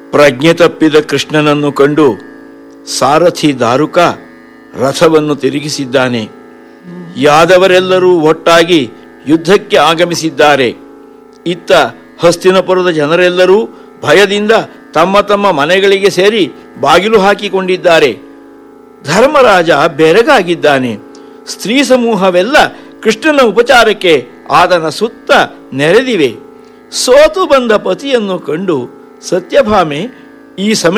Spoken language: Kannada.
ಪ್ರಜ್ಞೆ ತಪ್ಪಿದ ಕೃಷ್ಣನನ್ನು ಕಂಡು ಸಾರಥಿ ದಾರುಕ ರಥವನ್ನು ತಿರುಗಿಸಿದ್ದಾನೆ ಯಾದವರೆಲ್ಲರೂ ಒಟ್ಟಾಗಿ ಯುದ್ಧಕ್ಕೆ ಆಗಮಿಸಿದ್ದಾರೆ ಇತ್ತ ಹಸ್ತಿನಪುರದ ಜನರೆಲ್ಲರೂ ಭಯದಿಂದ ತಮ್ಮ ತಮ್ಮ ಮನೆಗಳಿಗೆ ಸೇರಿ ಬಾಗಿಲು ಹಾಕಿಕೊಂಡಿದ್ದಾರೆ ಧರ್ಮರಾಜ ಬೆರಗಾಗಿದ್ದಾನೆ ಸ್ತ್ರೀ ಸಮೂಹವೆಲ್ಲ ಕೃಷ್ಣನ ಉಪಚಾರಕ್ಕೆ ಆತನ ಸುತ್ತ ನೆರೆದಿವೆ ಸೋತು ಬಂದ ಪತಿಯನ್ನು ಕಂಡು ಸತ್ಯಭಾಮೆ ಈ ಸಮಯ